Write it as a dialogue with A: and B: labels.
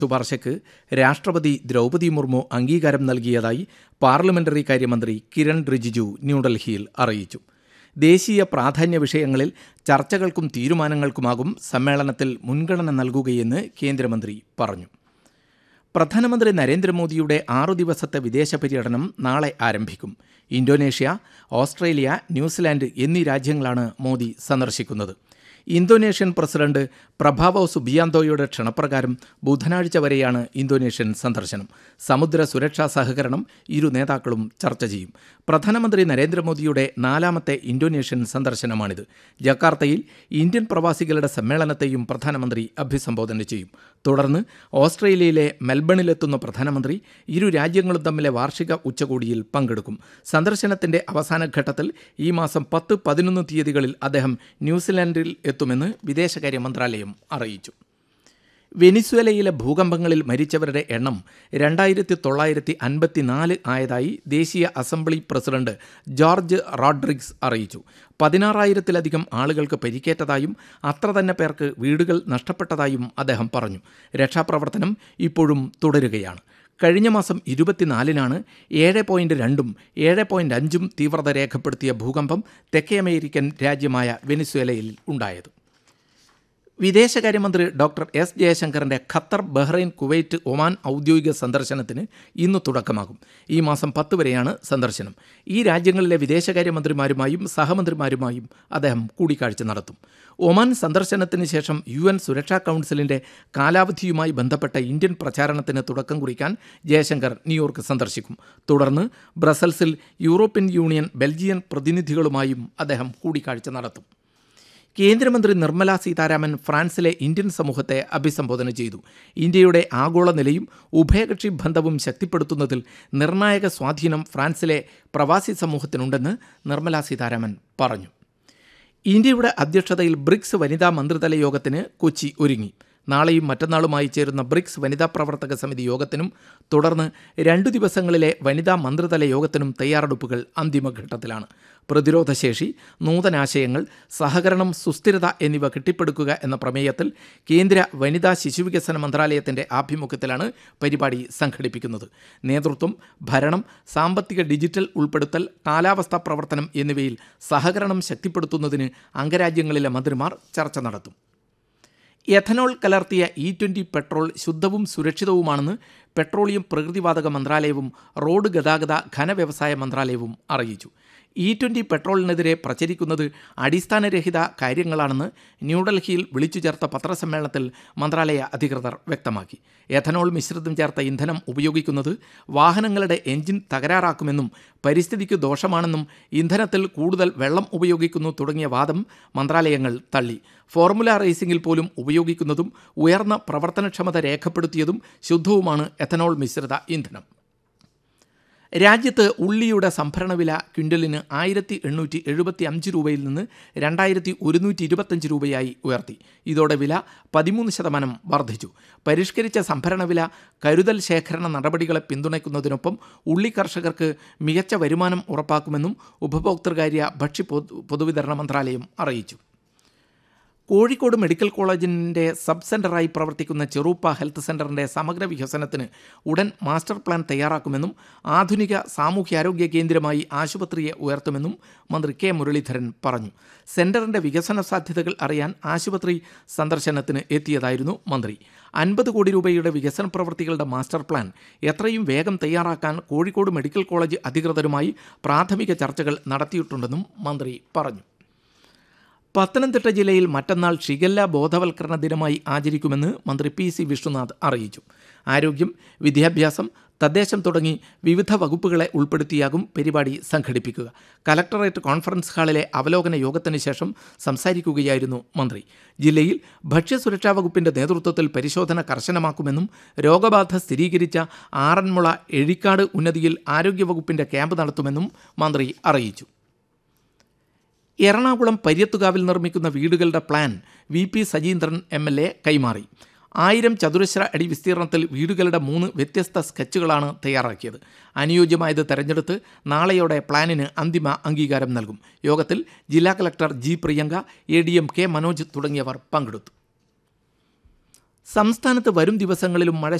A: ശുപാർശയ്ക്ക് രാഷ്ട്രപതി ദ്രൗപദി മുർമു അംഗീകാരം നൽകിയതായി പാർലമെന്ററി കാര്യമന്ത്രി കിരൺ റിജിജു ന്യൂഡൽഹിയിൽ അറിയിച്ചു ദേശീയ പ്രാധാന്യ വിഷയങ്ങളിൽ ചർച്ചകൾക്കും തീരുമാനങ്ങൾക്കുമാകും സമ്മേളനത്തിൽ മുൻഗണന നൽകുകയെന്ന് കേന്ദ്രമന്ത്രി പറഞ്ഞു പ്രധാനമന്ത്രി നരേന്ദ്രമോദിയുടെ ആറു ദിവസത്തെ വിദേശ പര്യടനം നാളെ ആരംഭിക്കും ഇന്തോനേഷ്യ ഓസ്ട്രേലിയ ന്യൂസിലാൻഡ് എന്നീ രാജ്യങ്ങളാണ് മോദി സന്ദർശിക്കുന്നത് ഇന്തോനേഷ്യൻ പ്രസിഡന്റ് പ്രഭാവോ സുബിയാന്തോയുടെ ക്ഷണപ്രകാരം ബുധനാഴ്ച വരെയാണ് ഇന്തോനേഷ്യൻ സന്ദർശനം സമുദ്ര സുരക്ഷാ സഹകരണം ഇരു നേതാക്കളും ചർച്ച ചെയ്യും പ്രധാനമന്ത്രി നരേന്ദ്രമോദിയുടെ നാലാമത്തെ ഇന്തോനേഷ്യൻ സന്ദർശനമാണിത് ജക്കാർത്തയിൽ ഇന്ത്യൻ പ്രവാസികളുടെ സമ്മേളനത്തെയും പ്രധാനമന്ത്രി അഭിസംബോധന ചെയ്യും തുടർന്ന് ഓസ്ട്രേലിയയിലെ മെൽബണിലെത്തുന്ന പ്രധാനമന്ത്രി ഇരു രാജ്യങ്ങളും തമ്മിലെ വാർഷിക ഉച്ചകോടിയിൽ പങ്കെടുക്കും സന്ദർശനത്തിന്റെ അവസാന ഘട്ടത്തിൽ ഈ മാസം പത്ത് പതിനൊന്ന് തീയതികളിൽ അദ്ദേഹം ന്യൂസിലാൻഡിൽ എത്തുമെന്ന് വിദേശകാര്യ മന്ത്രാലയം അറിയിച്ചു വെനിസ്വേലയിലെ ഭൂകമ്പങ്ങളിൽ മരിച്ചവരുടെ എണ്ണം രണ്ടായിരത്തി തൊള്ളായിരത്തി അൻപത്തിനാല് ആയതായി ദേശീയ അസംബ്ലി പ്രസിഡന്റ് ജോർജ് റോഡ്രിഗ്സ് അറിയിച്ചു പതിനാറായിരത്തിലധികം ആളുകൾക്ക് പരിക്കേറ്റതായും അത്ര തന്നെ പേർക്ക് വീടുകൾ നഷ്ടപ്പെട്ടതായും അദ്ദേഹം പറഞ്ഞു രക്ഷാപ്രവർത്തനം ഇപ്പോഴും തുടരുകയാണ് കഴിഞ്ഞ മാസം ഇരുപത്തിനാലിനാണ് ഏഴ് പോയിന്റ് രണ്ടും ഏഴ് പോയിന്റ് അഞ്ചും തീവ്രത രേഖപ്പെടുത്തിയ ഭൂകമ്പം തെക്കേ അമേരിക്കൻ രാജ്യമായ വെനിസ്വേലയിൽ ഉണ്ടായത് വിദേശകാര്യമന്ത്രി ഡോക്ടർ എസ് ജയശങ്കറിന്റെ ഖത്തർ ബഹ്റൈൻ കുവൈറ്റ് ഒമാൻ ഔദ്യോഗിക സന്ദർശനത്തിന് ഇന്ന് തുടക്കമാകും ഈ മാസം പത്ത് വരെയാണ് സന്ദർശനം ഈ രാജ്യങ്ങളിലെ വിദേശകാര്യമന്ത്രിമാരുമായും സഹമന്ത്രിമാരുമായും അദ്ദേഹം കൂടിക്കാഴ്ച നടത്തും ഒമാൻ സന്ദർശനത്തിന് ശേഷം യു എൻ സുരക്ഷാ കൗൺസിലിന്റെ കാലാവധിയുമായി ബന്ധപ്പെട്ട ഇന്ത്യൻ പ്രചാരണത്തിന് തുടക്കം കുറിക്കാൻ ജയശങ്കർ ന്യൂയോർക്ക് സന്ദർശിക്കും തുടർന്ന് ബ്രസൽസിൽ യൂറോപ്യൻ യൂണിയൻ ബെൽജിയൻ പ്രതിനിധികളുമായും അദ്ദേഹം കൂടിക്കാഴ്ച നടത്തും കേന്ദ്രമന്ത്രി നിർമ്മല സീതാരാമൻ ഫ്രാൻസിലെ ഇന്ത്യൻ സമൂഹത്തെ അഭിസംബോധന ചെയ്തു ഇന്ത്യയുടെ ആഗോള നിലയും ഉഭയകക്ഷി ബന്ധവും ശക്തിപ്പെടുത്തുന്നതിൽ നിർണായക സ്വാധീനം ഫ്രാൻസിലെ പ്രവാസി സമൂഹത്തിനുണ്ടെന്ന് നിർമ്മല സീതാരാമൻ പറഞ്ഞു ഇന്ത്യയുടെ അധ്യക്ഷതയിൽ ബ്രിക്സ് വനിതാ മന്ത്രിതല യോഗത്തിന് കൊച്ചി ഒരുങ്ങി നാളെയും മറ്റന്നാളുമായി ചേരുന്ന ബ്രിക്സ് വനിതാ പ്രവർത്തക സമിതി യോഗത്തിനും തുടർന്ന് രണ്ടു ദിവസങ്ങളിലെ വനിതാ മന്ത്രിതല യോഗത്തിനും തയ്യാറെടുപ്പുകൾ അന്തിമഘട്ടത്തിലാണ് പ്രതിരോധശേഷി നൂതനാശയങ്ങൾ സഹകരണം സുസ്ഥിരത എന്നിവ കെട്ടിപ്പടുക്കുക എന്ന പ്രമേയത്തിൽ കേന്ദ്ര വനിതാ ശിശുവികസന മന്ത്രാലയത്തിന്റെ ആഭിമുഖ്യത്തിലാണ് പരിപാടി സംഘടിപ്പിക്കുന്നത് നേതൃത്വം ഭരണം സാമ്പത്തിക ഡിജിറ്റൽ ഉൾപ്പെടുത്തൽ കാലാവസ്ഥാ പ്രവർത്തനം എന്നിവയിൽ സഹകരണം ശക്തിപ്പെടുത്തുന്നതിന് അംഗരാജ്യങ്ങളിലെ മന്ത്രിമാർ ചർച്ച നടത്തും എഥനോൾ കലർത്തിയ ഇ ട്വൻ്റി പെട്രോൾ ശുദ്ധവും സുരക്ഷിതവുമാണെന്ന് പെട്രോളിയം പ്രകൃതിവാതക മന്ത്രാലയവും റോഡ് ഗതാഗത ഘനവ്യവസായ മന്ത്രാലയവും അറിയിച്ചു ഇ ട്വൻ്റി പെട്രോളിനെതിരെ പ്രചരിക്കുന്നത് അടിസ്ഥാനരഹിത കാര്യങ്ങളാണെന്ന് ന്യൂഡൽഹിയിൽ വിളിച്ചു ചേർത്ത പത്രസമ്മേളനത്തിൽ മന്ത്രാലയ അധികൃതർ വ്യക്തമാക്കി എഥനോൾ മിശ്രിതം ചേർത്ത ഇന്ധനം ഉപയോഗിക്കുന്നത് വാഹനങ്ങളുടെ എഞ്ചിൻ തകരാറാക്കുമെന്നും പരിസ്ഥിതിക്ക് ദോഷമാണെന്നും ഇന്ധനത്തിൽ കൂടുതൽ വെള്ളം ഉപയോഗിക്കുന്നു തുടങ്ങിയ വാദം മന്ത്രാലയങ്ങൾ തള്ളി ഫോർമുല റേസിംഗിൽ പോലും ഉപയോഗിക്കുന്നതും ഉയർന്ന പ്രവർത്തനക്ഷമത രേഖപ്പെടുത്തിയതും ശുദ്ധവുമാണ് എഥനോൾ മിശ്രിത ഇന്ധനം രാജ്യത്ത് ഉള്ളിയുടെ സംഭരണ വില ക്വിൻ്റലിന് ആയിരത്തി എണ്ണൂറ്റി എഴുപത്തി അഞ്ച് രൂപയിൽ നിന്ന് രണ്ടായിരത്തി ഒരുന്നൂറ്റി ഇരുപത്തഞ്ച് രൂപയായി ഉയർത്തി ഇതോടെ വില പതിമൂന്ന് ശതമാനം വർദ്ധിച്ചു പരിഷ്കരിച്ച സംഭരണ വില കരുതൽ ശേഖരണ നടപടികളെ പിന്തുണയ്ക്കുന്നതിനൊപ്പം ഉള്ളി കർഷകർക്ക് മികച്ച വരുമാനം ഉറപ്പാക്കുമെന്നും ഉപഭോക്തൃകാര്യ ഭക്ഷ്യ പൊതുവിതരണ മന്ത്രാലയം അറിയിച്ചു കോഴിക്കോട് മെഡിക്കൽ കോളേജിൻ്റെ സബ് സെൻ്ററായി പ്രവർത്തിക്കുന്ന ചെറൂപ്പ ഹെൽത്ത് സെൻ്ററിൻ്റെ സമഗ്ര വികസനത്തിന് ഉടൻ മാസ്റ്റർ പ്ലാൻ തയ്യാറാക്കുമെന്നും ആധുനിക സാമൂഹ്യാരോഗ്യ കേന്ദ്രമായി ആശുപത്രിയെ ഉയർത്തുമെന്നും മന്ത്രി കെ മുരളീധരൻ പറഞ്ഞു സെൻ്ററിൻ്റെ വികസന സാധ്യതകൾ അറിയാൻ ആശുപത്രി സന്ദർശനത്തിന് എത്തിയതായിരുന്നു മന്ത്രി അൻപത് കോടി രൂപയുടെ വികസന പ്രവൃത്തികളുടെ മാസ്റ്റർ പ്ലാൻ എത്രയും വേഗം തയ്യാറാക്കാൻ കോഴിക്കോട് മെഡിക്കൽ കോളേജ് അധികൃതരുമായി പ്രാഥമിക ചർച്ചകൾ നടത്തിയിട്ടുണ്ടെന്നും മന്ത്രി പറഞ്ഞു പത്തനംതിട്ട ജില്ലയിൽ മറ്റന്നാൾ ഷിഗല്ല ബോധവൽക്കരണ ദിനമായി ആചരിക്കുമെന്ന് മന്ത്രി പി സി വിഷ്ണുനാഥ് അറിയിച്ചു ആരോഗ്യം വിദ്യാഭ്യാസം തദ്ദേശം തുടങ്ങി വിവിധ വകുപ്പുകളെ ഉൾപ്പെടുത്തിയാകും പരിപാടി സംഘടിപ്പിക്കുക കലക്ടറേറ്റ് കോൺഫറൻസ് ഹാളിലെ അവലോകന യോഗത്തിന് ശേഷം സംസാരിക്കുകയായിരുന്നു മന്ത്രി ജില്ലയിൽ ഭക്ഷ്യസുരക്ഷാ വകുപ്പിന്റെ നേതൃത്വത്തിൽ പരിശോധന കർശനമാക്കുമെന്നും രോഗബാധ സ്ഥിരീകരിച്ച ആറന്മുള എഴിക്കാട് ഉന്നതിയിൽ ആരോഗ്യവകുപ്പിന്റെ ക്യാമ്പ് നടത്തുമെന്നും മന്ത്രി അറിയിച്ചു എറണാകുളം പര്യത്തുകാവിൽ നിർമ്മിക്കുന്ന വീടുകളുടെ plan V P Sajeendran M L A കൈമാറി ആയിരം ചതുരശ്ര അടി വിസ്തീർണത്തിൽ വീടുകളുടെ മൂന്ന് വ്യത്യസ്ത സ്കെച്ചുകളാണ് തയ്യാറാക്കിയത് അനുയോജ്യമായത് തെരഞ്ഞെടുത്ത് നാളെയോടെ പ്ലാനിന് അന്തിമ അംഗീകാരം നൽകും യോഗത്തിൽ ജില്ലാ collector G Priyanka A D M K Manoj തുടങ്ങിയവർ പങ്കെടുത്തു സംസ്ഥാനത്ത് വരും ദിവസങ്ങളിലും മഴ